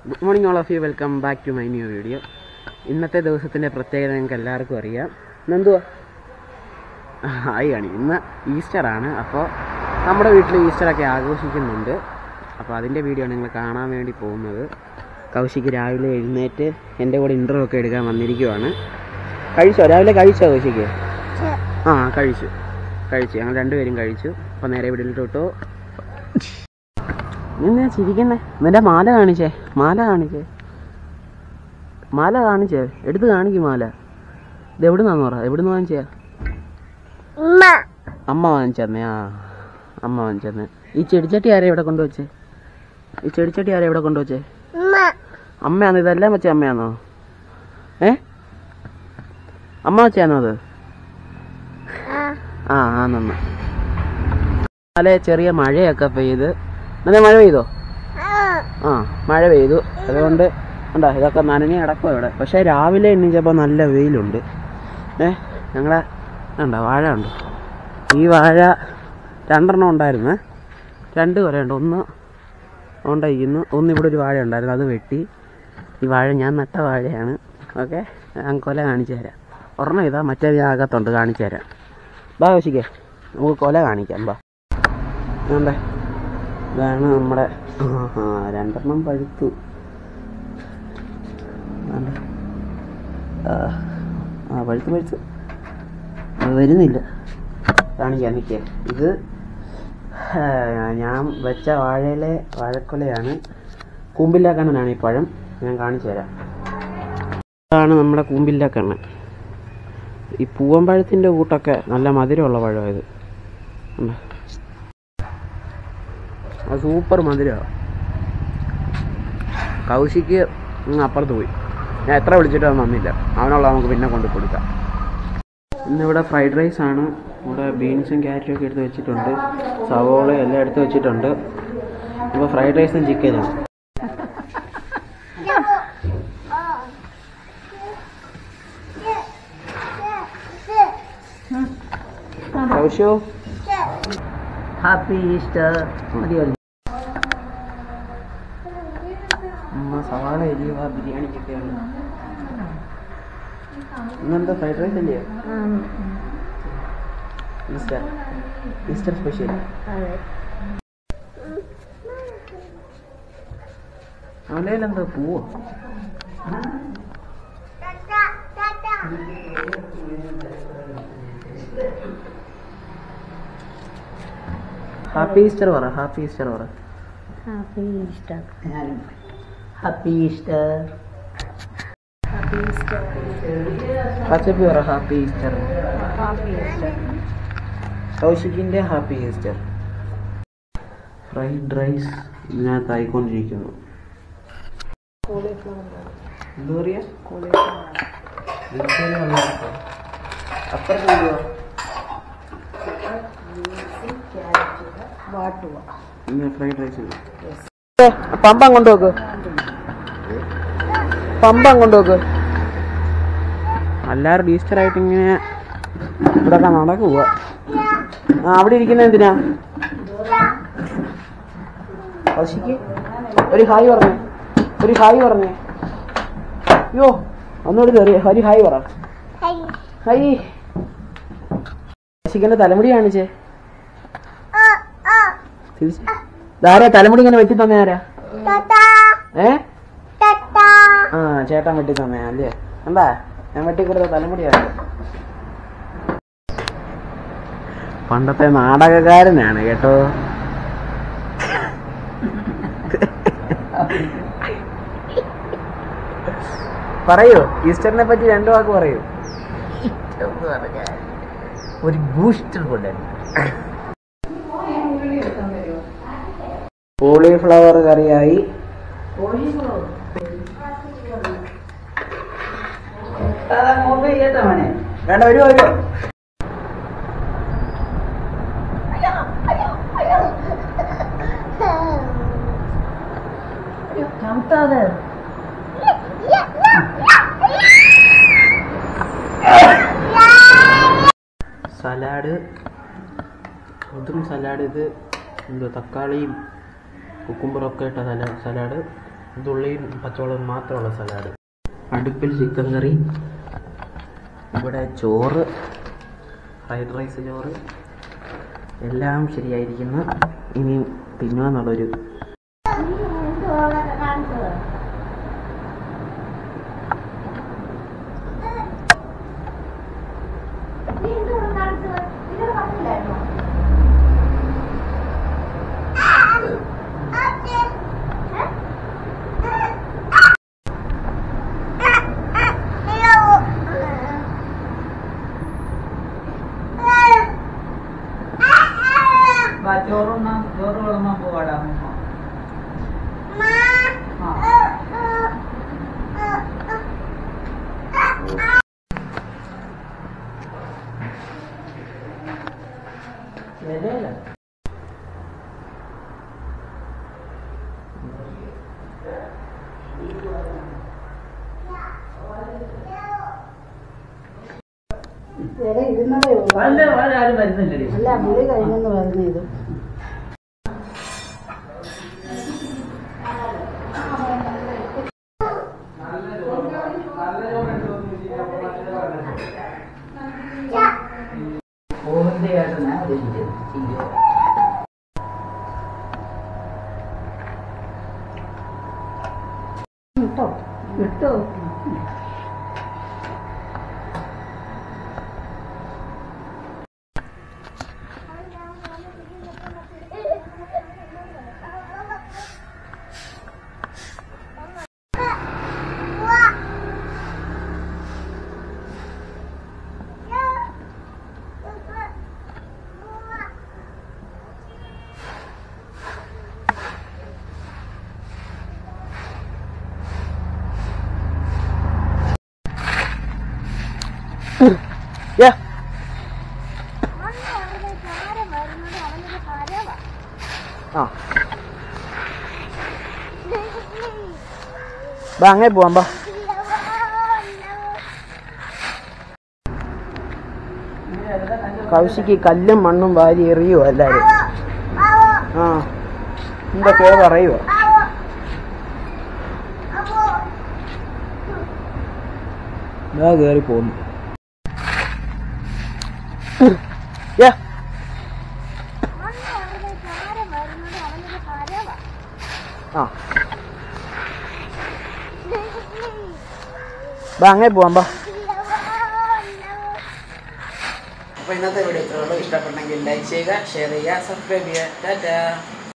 Good morning all of you welcome back to my new video ഇന്നത്തെ ദിവസത്തിൻ്റെ പ്രത്യേകത നിങ്ങൾക്ക് എല്ലാവർക്കും അറിയാം ഇന്നെന്തുവാ ആയി കാണി ഇന്ന് ഈസ്റ്റർ ആണ് അപ്പോൾ നമ്മുടെ വീട്ടിൽ ഈസ്റ്ററൊക്കെ ആഘോഷിക്കുന്നുണ്ട് അപ്പോൾ അതിൻ്റെ വീഡിയോ നിങ്ങൾ കാണാൻ വേണ്ടി പോകുന്നത് കൗശിക്ക് രാവിലെ എഴുന്നേറ്റ് എൻ്റെ കൂടെ ഇൻ്റർവ്യൂ ഒക്കെ എടുക്കാൻ വന്നിരിക്കുവാണ് കഴിച്ചോ രാവിലെ കഴിച്ചോ കൗശിക്ക് ആ കഴിച്ചു കഴിച്ചു ഞങ്ങൾ രണ്ടുപേരും കഴിച്ചു അപ്പോൾ നേരെ വീട്ടിലിട്ടു നീ എന്തിനാ ചിരിക്കുന്നേ നിന്റെ മാല കാണിച്ചേ മാല കാണിച്ചേ മാല കാണിച്ചേ എടുത്ത് കാണിക്കും മാല ഇത് എവിടുന്നാന്ന് പറ എവിടുന്ന് വാങ്ങിച്ചേ അമ്മ വാങ്ങിച്ചെന്നേ ആ അമ്മ വാങ്ങിച്ചെന്നേ ഈ ചെടിച്ചട്ടി ആരെ ഇവിടെ കൊണ്ടുവച്ചേ ഈ ചെടിച്ചട്ടി ആരെ ഇവിടെ കൊണ്ടുവച്ചേ അമ്മയാണോ ഇതെല്ലാം വെച്ച അമ്മയാണോ ഏ അമ്മ വെച്ചാണോ അത് ആ ആ നന്ന് നല്ല ചെറിയ മഴയൊക്കെ പെയ്ത് നല്ല മഴ പെയ്തോ ആ മഴ പെയ്തു അതുകൊണ്ട് ഉണ്ടോ ഇതൊക്കെ നനഞ്ഞ് കിടക്കും ഇവിടെ പക്ഷേ രാവിലെ എണ്ണീച്ചപ്പോൾ നല്ല വെയിലുണ്ട് ഏ ഞങ്ങളെ ഉണ്ടോ വാഴ ഉണ്ട് ഈ വാഴ രണ്ടെണ്ണം ഉണ്ടായിരുന്നു രണ്ട് കൊലയുണ്ട് ഒന്ന് ഉണ്ടായിരിക്കുന്നു ഒന്ന് ഇവിടെ ഒരു വാഴ ഉണ്ടായിരുന്നു അത് വെട്ടി ഈ വാഴ ഞാൻ നട്ട വാഴയാണ് ഓക്കെ ഞാൻ കൊല കാണിച്ചു തരാം ഒരെണ്ണം ഇതാ മറ്റേ ഞാൻ അകത്തുണ്ട് കാണിച്ചു തരാം ബാ കൗശിക്കേ നമുക്ക് കൊല കാണിക്കാം ബാ വേണ്ടേ ഇതാണ് നമ്മുടെ ആ ആ, രണ്ടെണ്ണം പഴുത്തു വേണ്ട ആ ആ പഴുത്ത് പഴുത്ത് അത് വരുന്നില്ല കാണിക്കാം നിൽക്കേ ഇത് ആ, ഞാൻ വെച്ച വാഴയിലെ വാഴക്കൊലയാണ് കൂമ്പില്ലാക്കണ്ണനാണ് ഈ പഴം ഞാൻ കാണിച്ചു തരാം ഇതാണ് നമ്മുടെ കൂമ്പില്ലാക്കണ്ണൻ ഈ പൂവമ്പഴത്തിൻ്റെ കൂട്ടൊക്കെ നല്ല മധുരമുള്ള പഴമാണ് ഇത് കണ്ടോ? അത് സൂപ്പർ മധുരമാണ് കൗശിക്ക് അങ്ങ് അപ്പുറത്ത് പോയി ഞാൻ എത്ര വിളിച്ചിട്ട് അവൻ വന്നില്ല അവനുള്ള നമുക്ക് പിന്നെ കൊണ്ട് കൊടുക്കാം ഇന്നിവിടെ ഫ്രൈഡ് റൈസ് ആണ് ഇവിടെ ബീൻസും ക്യാരറ്റും ഒക്കെ എടുത്ത് വെച്ചിട്ടുണ്ട് സവോള എല്ലാം എടുത്ത് വെച്ചിട്ടുണ്ട് ഇപ്പോൾ ഫ്രൈഡ് റൈസും ചിക്കനും കൗശോ ഹാപ്പി ഈസ്റ്റർ മതിയല്ലോ അമ്മ സവാള എരിയുക ബിരിയാണിക്കൊക്കെയാണ് ഇന്നെന്താ ഫ്രൈഡ് റൈസ് അല്ലേ ഈസ്റ്റർ ഈസ്റ്റർ സ്പെഷ്യൽ അവൻ്റെ എന്താ പൂവോ ഹാപ്പി ഈസ്റ്റർ പറ ഹാപ്പി ഈസ്റ്റർ പറ happy Easter happy Easter happy Easter പച്ചപ്പി പറ ഹാപ്പി ഈസ്റ്റർ ഹാപ്പി ഈസ്റ്റർ കൗശിക്കിന്റെ ഹാപ്പി ഈസ്റ്റർ ഫ്രൈഡ് റൈസ് ഇതിനകത്തായിക്കൊണ്ടിരിക്കുന്നു എന്താ പറയാ അപ്പുറത്ത് എന്തുവാ വാട്ടുക ഇന്ന് ഫ്രൈഡ് റൈസ് പമ്പം കൊണ്ടുപോക്ക് പമ്പം കൊണ്ടുപോക്ക് എല്ലാവരും ഈസ്റ്റർ ആയിട്ട് ഇങ്ങനെ ഇവിടെ നടക്കുക ആ അവിടെ ഇരിക്കുന്ന എന്തിനാ കൗശിക്ക് ഒരു ഹായ് പറഞ്ഞേ ഒരു ഹായ് പറഞ്ഞേ അയ്യോ ഒന്നുകൂടി കയറി ഒരു ഹായ് പറ ഹായ് കൗശിക്കന്റെ തലമുടി കാണിച്ചേ തിരിച്ച് ഇതാരാ തലമുടി ഇങ്ങനെ വെട്ടി തന്നെ ആരാ ഏ ആ ചേട്ടൻ വെട്ടി തന്നെ അല്ലേ എന്താ ഞാൻ വെട്ടി കൊടുത്ത തലമുടിയാണ് പണ്ടത്തെ നാടകക്കാരനാണ് കേട്ടോ പറയൂ ഈസ്റ്ററിനെ പറ്റി രണ്ടു വാക്ക് പറയൂ ഒരു ബൂസ്റ്റർ കൊണ്ടുവരണം കോളിഫ്ലവർ കറിയായി വേണ്ട ഒരു ഒരു ചവിട്ടാതെ സലാഡ് ഇതും സലാഡ് ഇത് എന്തോ തക്കാളിയും കുക്കുമ്പറൊക്കെ ഇട്ട സലാ സലാഡ് തുള്ളിയും പച്ചവളവും മാത്രമുള്ള സലാഡ് അടുപ്പിൽ ചിക്കൻ കറി ഇവിടെ ചോറ് ഫ്രൈഡ് റൈസ് ചോറ് എല്ലാം ശരിയായിരിക്കുന്നു ഇനി തിന്നുമെന്നുള്ളൊരു ചോറുണ്ണാൻ ചോറ് വിളമ്പാൻ പോവാടാ അല്ല വേറെ ആരും വരുന്നില്ലടി അല്ല മുളി കഴിഞ്ഞെന്ന് പറഞ്ഞു ഇത് ഓന്റെയായിട്ട് ഞാൻ ഉദ്ദേശിച്ചത് കേട്ടോ കിട്ടോ യാ ആ ബാ അങ്ങനെ പോവാം ബാ കൗശിക്ക് കല്ലും മണ്ണും വാരി എറിയോ എല്ലാരും ആ എന്തൊക്കെയോ പറയുവോ ഇതാ കേറി പോന്നു യാ ആ ബാ അങ്ങനെ പോവാം ബാ അപ്പോൾ ഇന്നത്തെ വീഡിയോ ഇത്രയുള്ളൂ ഇഷ്ടപ്പെട്ടെങ്കിൽ ലൈക്ക് ചെയ്യുക ഷെയർ ചെയ്യുക സബ്സ്ക്രൈബ് ചെയ്യുക ടാറ്റാ